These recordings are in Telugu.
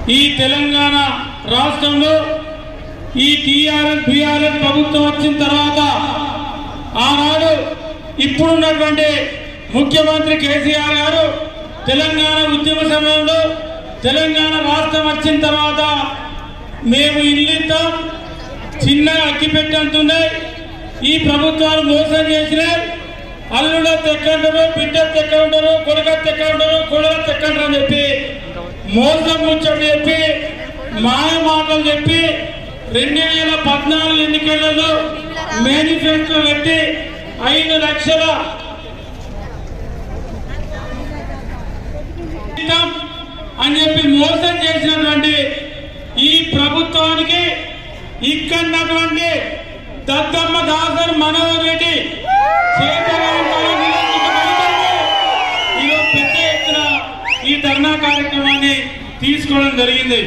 ఈ తెలంగాణ రాష్ట్రంలో ఈ టీఆర్ఎస్ బీఆర్ఎస్ ప్రభుత్వం వచ్చిన తర్వాత ఆనాడు ఇప్పుడున్నటువంటి ముఖ్యమంత్రి కేసీఆర్ గారు తెలంగాణ ఉద్యమ సమయంలో తెలంగాణ రాష్ట్రం వచ్చిన తర్వాత మేము ఇల్లు ఇద్దాం చిన్నగా అక్కి పెట్టంటున్నాయి ఈ ప్రభుత్వాలు మోసం చేసినాయి అల్లుడ తెక్కంటారు బిడ్డ తెక్కంటారు కొడుక తెక్కంటారు కొడుక తెక్కంటారు అని చెప్పి మోసం ముచ్చట చెప్పి మాయ మాటలు చెప్పి రెండు వేల పద్నాలుగు ఎన్నికలలో మేనిఫెస్టో పెట్టి ఐదు లక్షల ఇస్తాం అని చెప్పి మోసం చేసినటువంటి ఈ ప్రభుత్వానికి ఇక్కడున్నటువంటి దత్తమ్మ దాసర్ మనోహర్ రెడ్డి చేతగాంతలో నిలదీయబడతారు. ఈరోజు పెద్ద ఎత్తున ఈ ధర్నా కార్యక్రమాన్ని తీసుకోవడం జరిగింది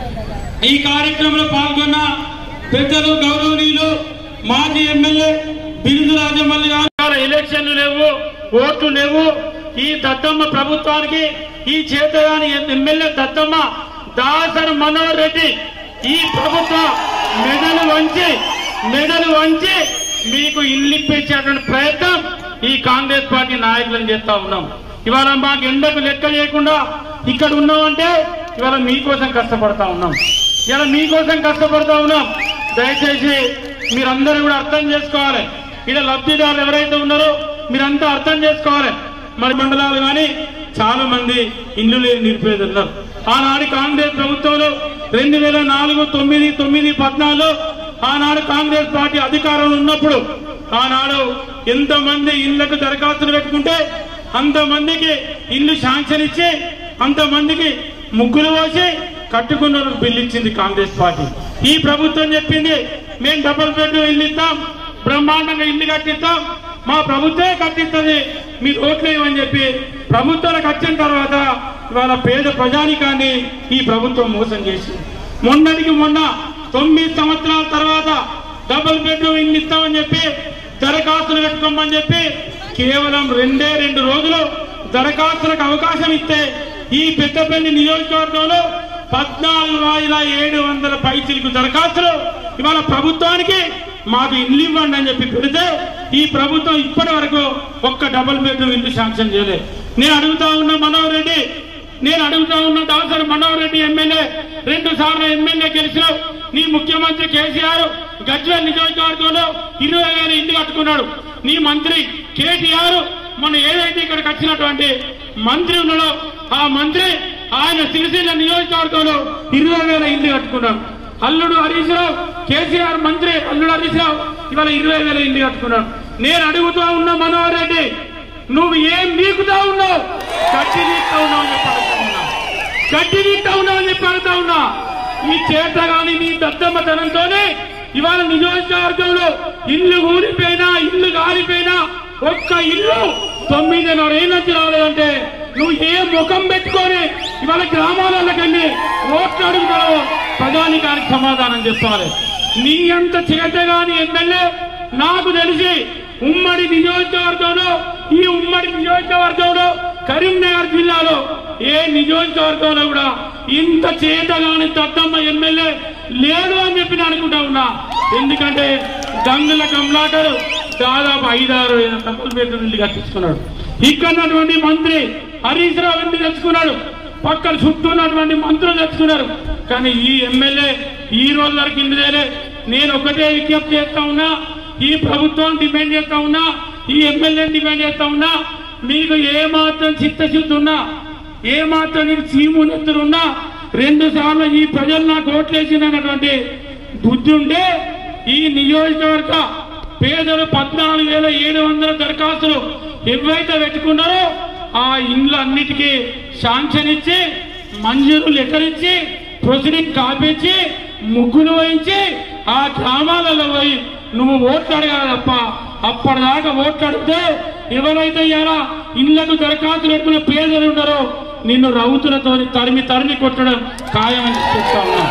ఈ కార్యక్రమంలో పాల్గొన్న పెద్దలు గౌరవనీయులు మాజీ ఎమ్మెల్యే బిరుదు రాజమల్లి గారు ఎలక్షన్లు లేవు ఓట్లు లేవు ఈ దత్తమ్మ ప్రభుత్వానికి ఈ చేతగాని ఎమ్మెల్యే దత్తమ్మ దాసరి మనోహర్ రెడ్డి ఈ ప్రభుత్వ మెడలు వంచి మెడలు వంచి మీకు ఇల్లు ఇప్పించేటువంటి ప్రయత్నం ఈ కాంగ్రెస్ పార్టీ నాయకులను చేస్తా ఉన్నాం ఇవాళ మాకు ఎండకు లెక్క చేయకుండా ఇక్కడ ఉన్నామంటే ఇవాళ మీకోసం కష్టపడతా ఉన్నాం ఇలా మీకోసం కష్టపడతా ఉన్నాం దయచేసి మీరందరూ కూడా అర్థం చేసుకోవాలి ఇక్కడ లబ్ధిదారులు ఎవరైతే ఉన్నారో మీరంతా అర్థం చేసుకోవాలి మరి మండలాలు కానీ చాలా మంది ఇల్లు లేని నిరుపేదలు ఉన్నారు ఆనాడు కాంగ్రెస్ ప్రభుత్వంలో రెండు వేల నాలుగు తొమ్మిది తొమ్మిది పద్నాలుగు ఆనాడు కాంగ్రెస్ పార్టీ అధికారంలో ఉన్నప్పుడు ఆనాడు ఎంతమంది ఇళ్లకు దరఖాస్తులు పెట్టుకుంటే అంతమందికి ఇల్లు శాంక్షన్ ఇచ్చి అంతమందికి ముగ్గులు పోసి కట్టుకున్న వాళ్ళకి బిల్లు ఇచ్చింది కాంగ్రెస్ పార్టీ ఈ ప్రభుత్వం చెప్పింది మేము డబుల్ బెడ్ ఇల్లు ఇస్తాం బ్రహ్మాండంగా ఇల్లు కట్టిస్తాం మా ప్రభుత్వమే కట్టిస్తుంది మీరు ఓట్లు వేయమని చెప్పి ప్రభుత్వాలకు వచ్చిన తర్వాత ఇవాళ పేద ప్రజానికాన్ని ఈ ప్రభుత్వం మోసం చేసింది మొన్నటికి మొన్న తొమ్మిది సంవత్సరాల తర్వాత డబుల్ బెడ్రూమ్ ఇల్లు ఇస్తామని చెప్పి దరఖాస్తులు పెట్టుకోమని చెప్పి కేవలం రెండే రెండు రోజులు దరఖాస్తులకు అవకాశం ఇస్తే ఈ పెద్దపల్లి నియోజకవర్గంలో పద్నాలుగు వేల ఏడు వందల పైచిలకు దరఖాస్తులు ఇవాళ ప్రభుత్వానికి మాకు ఇల్లు ఇవ్వండి అని చెప్పి పెడితే ఈ ప్రభుత్వం ఇప్పటి వరకు ఒక్క డబుల్ బెడ్రూమ్ ఇల్లు శాంక్షన్ చేయలేదు నేను అడుగుతా ఉన్నా మనోహర్ రెడ్డి నేను అడుగుతా ఉన్న దాసరి మనోహర్ రెడ్డి ఎమ్మెల్యే రెండు సార్లు ఎమ్మెల్యే గెలిచినావు నీ ముఖ్యమంత్రి కేసీఆర్ గజ్వేల్ నియోజకవర్గంలో ఇరవై వేల ఇల్లు కట్టుకున్నాడు నీ మంత్రి కేటీఆర్ మొన్న ఏదైతే ఇక్కడికి వచ్చినటువంటి మంత్రి ఉన్నాడో ఆ మంత్రి ఆయన సిరిసిల్ల నియోజకవర్గంలో ఇరవై వేల ఇల్లు కట్టుకున్నాడు అల్లుడు హరీష్ రావు కేసీఆర్ మంత్రి అల్లుడు హరీష్ రావు ఇవాళ ఇరవై వేల ఇల్లు కట్టుకున్నాడు నేను అడుగుతా ఉన్నా మనోహర్ రెడ్డి నువ్వు ఏం నీకుతా ఉన్నావు గట్టి నీకుతా ఉన్నావు అని చెప్పి అడుగుతా ఉన్నా గట్టి నీకుతా ఉన్నావు అని చెప్పి అడుగుతా ఉన్నా ఈ చేత గాని నీ దద్దమ్మతనంతోనే ఇవాళ నియోజకవర్గంలో ఇల్లు ఊరిపోయినా ఇల్లు కాలిపోయినా ఒక్క ఇల్లు తొమ్మిదిన్నర ఏళ్ళ నుంచి రాలేదంటే నువ్వు ఏ ముఖం పెట్టుకొని ఇవాళ గ్రామాలకు వెళ్ళి ఓట్లు అడుగుతావో ప్రజానికానికి సమాధానం చెప్పాలి నీ అంత చేతగాని ఎమ్మెల్యే నాకు తెలిసి ఉమ్మడి నియోజకవర్గంలో ఈ ఉమ్మడి నియోజకవర్గంలో కరీంనగర్ జిల్లాలో ఏ నియోజకవర్గంలో కూడా ఇంత చేతగాని దత్తమ్మ ఎమ్మెల్యే లేదు అని చెప్పి నేను అనుకుంటా ఉన్నా ఎందుకంటే గంగుల కమలాకర్ దాదాపు ఐదారు డబుల్ బెడ్రూమ్ ఇల్లు కట్టించుకున్నాడు ఇక్కడ ఉన్నటువంటి మంత్రి హరీష్ రావు ఇల్లు తెచ్చుకున్నాడు పక్కన చుట్టూ ఉన్నటువంటి మంత్రులు తెచ్చుకున్నారు కానీ ఈ ఎమ్మెల్యే ఈ రోజు వరకు ఇల్లు తేలే నేను ఒకటే విజ్ఞప్తి చేస్తా ఉన్నా ఈ ప్రభుత్వం డిమాండ్ చేస్తా ఉన్నా ఈ ఎమ్మెల్యే డిమాండ్ చేస్తా ఉన్నా మీకు ఏ మాత్రం చిత్తశుద్ధి ఉన్నా ఏ మాత్రం నీకు చీమునెత్తులున్నా రెండు సార్లు ఈ ప్రజలు నాకు ఓట్లేసినటువంటి బుద్ధి ఉంటే ఈ నియోజకవర్గ పేదలు పద్నాలుగు వేల ఏడు వందల దరఖాస్తులు ఎవరైతే పెట్టుకున్నారో ఆ ఇండ్లు అన్నిటికీ శాంక్షన్ ఇచ్చి మంజూరు లెటర్ ఇచ్చి ప్రొసీడింగ్ కాపించి ముగ్గులు వహించి ఆ గ్రామాలలో పోయి నువ్వు ఓట్లు అడగాలి తప్ప అప్పటిదాకా ఓట్లు అడిగితే ఎవరైతే ఇలా ఇళ్లకు దరఖాస్తులు పెట్టుకున్న పేదలు ఉన్నారో నిన్ను రౌతులతో తరిమి తరిమి కొట్టడం ఖాయమని చెప్తా ఉన్నా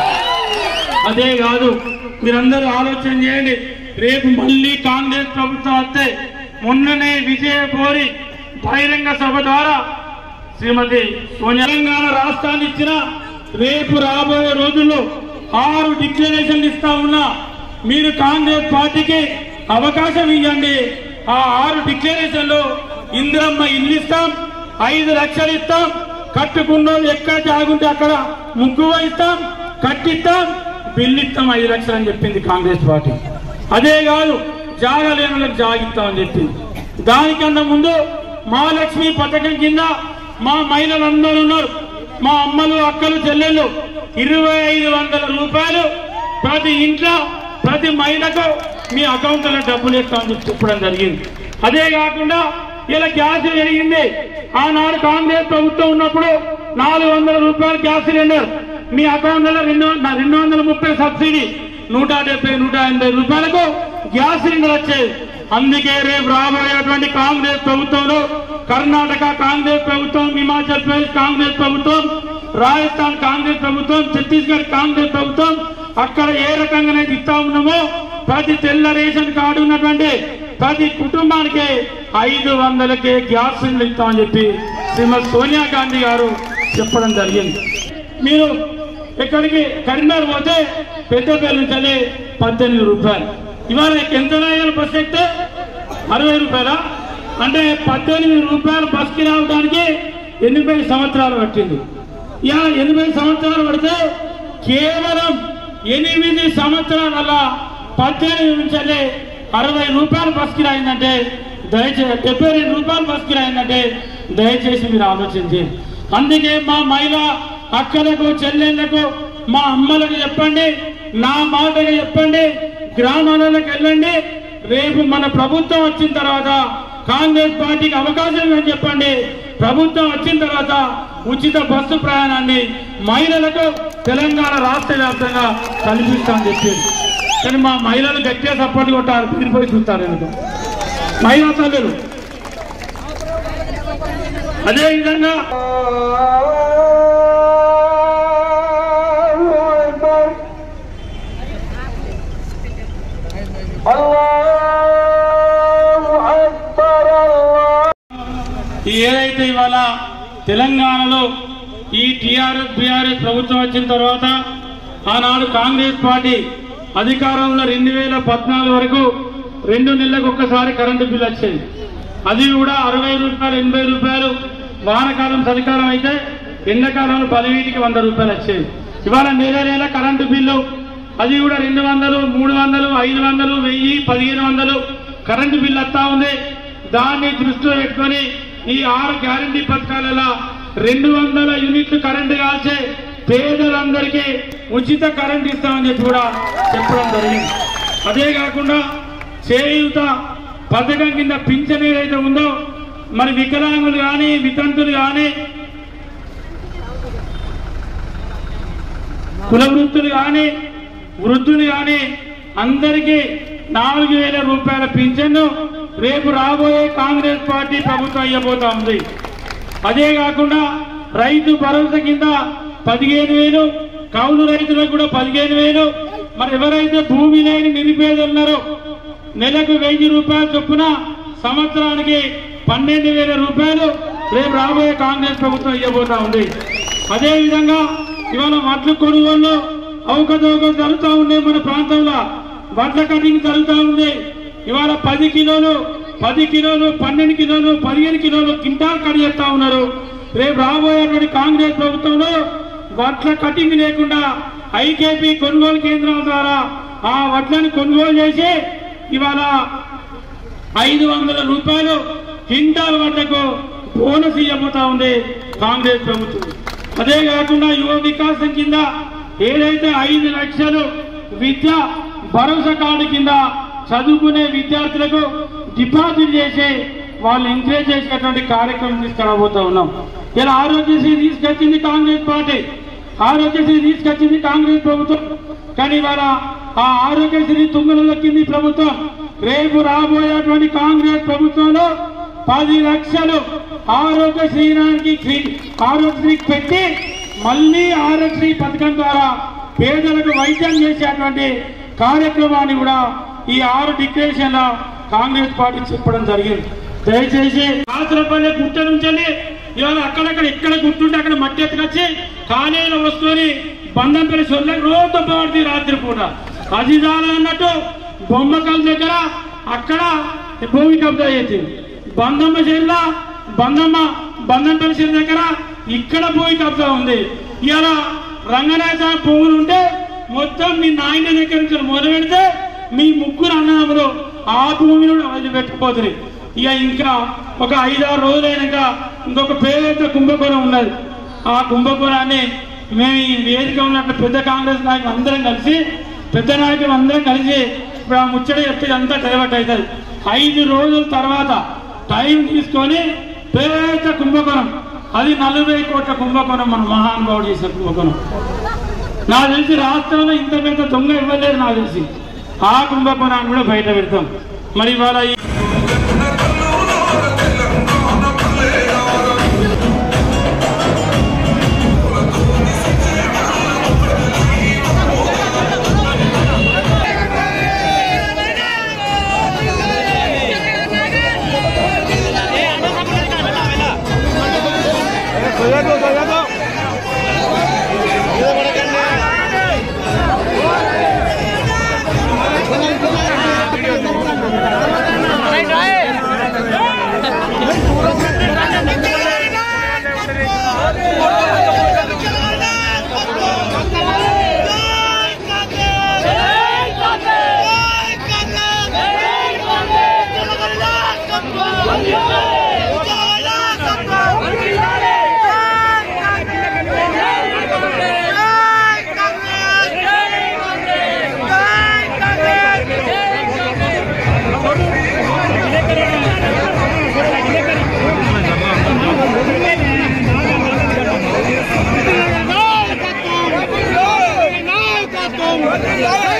అదే కాదు మీరందరూ ఆలోచన చేయండి రేపు మళ్ళీ కాంగ్రెస్ ప్రభుత్వం వస్తే మొన్ననే విజయ కోరి బహిరంగ సభ ద్వారా శ్రీమతి సోనియా తెలంగాణ రాష్ట్రాన్ని ఇచ్చిన రేపు రాబోయే రోజుల్లో ఆరు డిక్లరేషన్లు ఇస్తా ఉన్నా మీరు కాంగ్రెస్ పార్టీకి అవకాశం ఇవ్వండి ఆ ఆరు డిక్లరేషన్లు ఇందిరమ్మ ఇల్లు ఇస్తాం ఐదు లక్షలు ఇస్తాం కట్టుకున్న వాళ్ళు ఎక్కడ జాగుంటే అక్కడ ముగ్గు ఇస్తాం కట్టిస్తాం బిల్లు ఇస్తాం ఐదు లక్షలు అని చెప్పింది కాంగ్రెస్ పార్టీ అదే కాదు జాగలేని వాళ్ళకి జాగిస్తామని చెప్పింది దానికన్నా ముందు మహాలక్ష్మి పథకం కింద మా మహిళలు అందరూ ఉన్నారు మా అమ్మలు అక్కలు చెల్లెళ్ళు ఇరవై ఐదు వందల రూపాయలు ప్రతి ఇంట్లో ప్రతి మహిళకు మీ అకౌంట్లో డబ్బులు ఇస్తామని చెప్పి చెప్పడం జరిగింది అదే కాకుండా ఇలా గ్యాస్ జరిగింది ఆనాడు కాంగ్రెస్ ప్రభుత్వం ఉన్నప్పుడు నాలుగు వందల రూపాయలు గ్యాస్ సిలిండర్ మీ అకౌంట్లో రెండు వ- రెండు వందల ముప్పై సబ్సిడీ నూట డెబ్బై నూట ఎనభై రూపాయలకు గ్యాస్ సిలిండర్ వచ్చేది అందుకే రేపు రాబోయేటువంటి కాంగ్రెస్ ప్రభుత్వంలో కర్ణాటక కాంగ్రెస్ ప్రభుత్వం హిమాచల్ ప్రదేశ్ కాంగ్రెస్ ప్రభుత్వం రాజస్థాన్ కాంగ్రెస్ ప్రభుత్వం ఛత్తీస్గఢ్ కాంగ్రెస్ ప్రభుత్వం అక్కడ ఏ రకంగానే ఇస్తా ఉన్నామో ప్రతి తెల్ల రేషన్ కార్డు ఉన్నటువంటి ప్రతి కుటుంబానికి ఐదు వందలకే గ్యాస్ సిలిండర్ ఇస్తామని చెప్పి శ్రీమతి సోనియా గాంధీ గారు చెప్పడం జరిగింది మీరు ఇక్కడికి కరీంనగర్ పోతే పెద్దపల్లి నుంచి పద్దెనిమిది రూపాయలు ఇవాళ ఎంత రాయాలి బస్ ఎక్కితే అరవై రూపాయలా అంటే పద్దెనిమిది రూపాయలు బస్కి రావడానికి ఎనభై సంవత్సరాలు పట్టింది ఇక ఎనభై సంవత్సరాలు పడితే కేవలం ఎనిమిది సంవత్సరాల పద్దెనిమిది నుంచి అరవై రూపాయలు బస్కి రాయిందంటే దయచేసి డెబ్బై రెండు రూపాయలు బస్కి రాయిందంటే దయచేసి మీరు ఆలోచించి అందుకే మా మహిళ అక్కలకు చెల్లెళ్లకు మా అమ్మలకు చెప్పండి నా మాటగా చెప్పండి గ్రామాలకు వెళ్ళండి రేపు మన ప్రభుత్వం వచ్చిన తర్వాత కాంగ్రెస్ పార్టీకి అవకాశం ఇవ్వని చెప్పండి ప్రభుత్వం వచ్చిన తర్వాత ఉచిత బస్సు ప్రయాణాన్ని మహిళలకు తెలంగాణ రాష్ట్ర వ్యాప్తంగా కల్పిస్తామని చెప్పింది కానీ మా మహిళలు గట్టిగా సపోర్ట్ కొట్టారు తీరిపోయి చూస్తారు ఎందుకు మహిళా తల్లులు అదే విధంగా ఈ ఏదైతే ఇవాళ తెలంగాణలో ఈ టిఆర్ఎస్ బిఆర్ఎస్ ప్రభుత్వం వచ్చిన తర్వాత ఆనాడు కాంగ్రెస్ పార్టీ అధికారంలో రెండు వేల పద్నాలుగు వరకు రెండు నెలలకు ఒక్కసారి కరెంటు బిల్లు వచ్చేది అది కూడా అరవై రూపాయలు ఎనభై రూపాయలు వానకాలం చలికాలం అయితే ఎండాకాలంలో పదివేటికి వంద రూపాయలు వచ్చేది ఇవాళ నెల నెల కరెంటు బిల్లు అది కూడా రెండు వందలు మూడు వందలు ఐదు వందలు వెయ్యి పదిహేను వందలు కరెంటు బిల్లు వస్తా ఉంది దాన్ని దృష్టిలో పెట్టుకొని ఈ ఆరు గ్యారంటీ పథకాలలో రెండు వందల యూనిట్లు కరెంటు కాల్చే పేదలందరికీ ఉచిత కరెంట్ ఇస్తామని చెప్పి కూడా చెప్పడం జరిగింది అదే కాకుండా చేయూత పథకం కింద పింఛన్ ఏదైతే ఉందో మరి వికలాంగులు కానీ వితంతులు కానీ కుల వృత్తులు కానీ వృద్ధులు కానీ అందరికీ నాలుగు వేల రూపాయల పింఛన్ను రేపు రాబోయే కాంగ్రెస్ పార్టీ ప్రభుత్వం ఇవ్వబోతా ఉంది అదే కాకుండా రైతు భరోసా కింద పదిహేను వేలు కౌలు రైతులకు కూడా పదిహేను వేలు మరి ఎవరైతే భూమి లేని నిరుపేదలు ఉన్నారో నెలకు వెయ్యి రూపాయలు చొప్పున సంవత్సరానికి పన్నెండు వేల రూపాయలు రేపు రాబోయే కాంగ్రెస్ ప్రభుత్వం ఇవ్వబోతా ఉంది అదే విధంగా ఇవాళ వడ్ల కొనుగోలు అవకతవకలు జరుగుతూ ఉన్నాయి మన ప్రాంతంలో వడ్ల కటింగ్ జరుగుతూ ఉంది ఇవాళ పది కిలోలు పది కిలోలు పన్నెండు కిలోలు పదిహేను కిలోలు కింటాల్ కట్ చేస్తా ఉన్నారు రేపు రాబోయేటువంటి కాంగ్రెస్ ప్రభుత్వంలో వడ్ల కటింగ్ లేకుండా ఐకేపీ కొనుగోలు కేంద్రాల ద్వారా ఆ వడ్లను కొనుగోలు చేసి ఇవాళ ఐదు వందల రూపాయలు క్వింటాల్ వడ్లకు బోనస్ ఇవ్వబోతా ఉంది కాంగ్రెస్ ప్రభుత్వం అదే కాకుండా యువ వికాసం కింద ఏదైతే ఐదు లక్షలు విద్య భరోసా కార్డు కింద చదువుకునే విద్యార్థులకు డిపాజిట్ చేసి వాళ్ళు ఎంకరేజ్ చేసేటువంటి కార్యక్రమం తీసుకురాబోతా ఉన్నాం ఇలా ఆరోగ్యశ్రీ తీసుకొచ్చింది కాంగ్రెస్ పార్టీ ఆరోగ్యశ్రీ తీసుకొచ్చింది కాంగ్రెస్ ప్రభుత్వం కానీ ఇవాళ ఆ ఆరోగ్యశ్రీ తుంగలు దక్కింది ప్రభుత్వం రేపు రాబోయేటువంటి కాంగ్రెస్ ప్రభుత్వంలో పది లక్షలు ఆరోగ్యశ్రీనానికి ఆరోగ్యశ్రీకి పెట్టి మళ్ళీ ఆరోగ్యశ్రీ పథకం ద్వారా పేదలకు వైద్యం చేసేటువంటి కార్యక్రమాన్ని కూడా ఈ ఆరు డిక్లరేషన్ల కాంగ్రెస్ పార్టీ చెప్పడం జరిగింది దయచేసి కాసులపల్లి గుట్ట నుంచి ఇవాళ అక్కడక్కడ ఎక్కడ గుర్తుంటే అక్కడ మట్టి ఎత్తుకొచ్చి ఖాళీలు వస్తుని బంధంపల్లి చొల్లకి రోజు దెబ్బపడుతుంది రాత్రి పూట అది చాలా అన్నట్టు బొమ్మకల్ దగ్గర అక్కడ భూమి కబ్జా చేసింది బంధమ్మ చెల్ల బంధమ్మ బంధంపల్లి చెల్లి దగ్గర ఇక్కడ భూమి కబ్జా ఉంది ఇవాళ రంగనాథ స్వామి భూములు ఉంటే మొత్తం మీ నాయన దగ్గర నుంచి మొదలు పెడితే మీ ముగ్గురు అన్నదమ్ములు ఆ భూమిని వదిలిపెట్టుకుపోతుంది ఇక ఇంకా ఒక ఐదారు రోజులైనాక ఇంకొక పేద కుంభకోణం ఉన్నది ఆ కుంభకోణాన్ని మేము ఈ వేదిక ఉన్నట్టు పెద్ద కాంగ్రెస్ నాయకులు అందరం కలిసి పెద్ద నాయకులు అందరం కలిసి ఇప్పుడు ఆ ముచ్చట చెప్తే అంతా డైవర్ట్ అవుతుంది ఐదు రోజుల తర్వాత టైం తీసుకొని పెద్ద కుంభకోణం అది నలభై కోట్ల కుంభకోణం మన మహానుభావుడు చేసిన కుంభకోణం నాకు తెలిసి రాష్ట్రంలో ఇంత పెద్ద దొంగ ఇవ్వలేదు నాకు తెలిసి ఆ కుంభకోణాన్ని కూడా బయట పెడతాం మరి ఇవాళ ఈ నాయకత్వం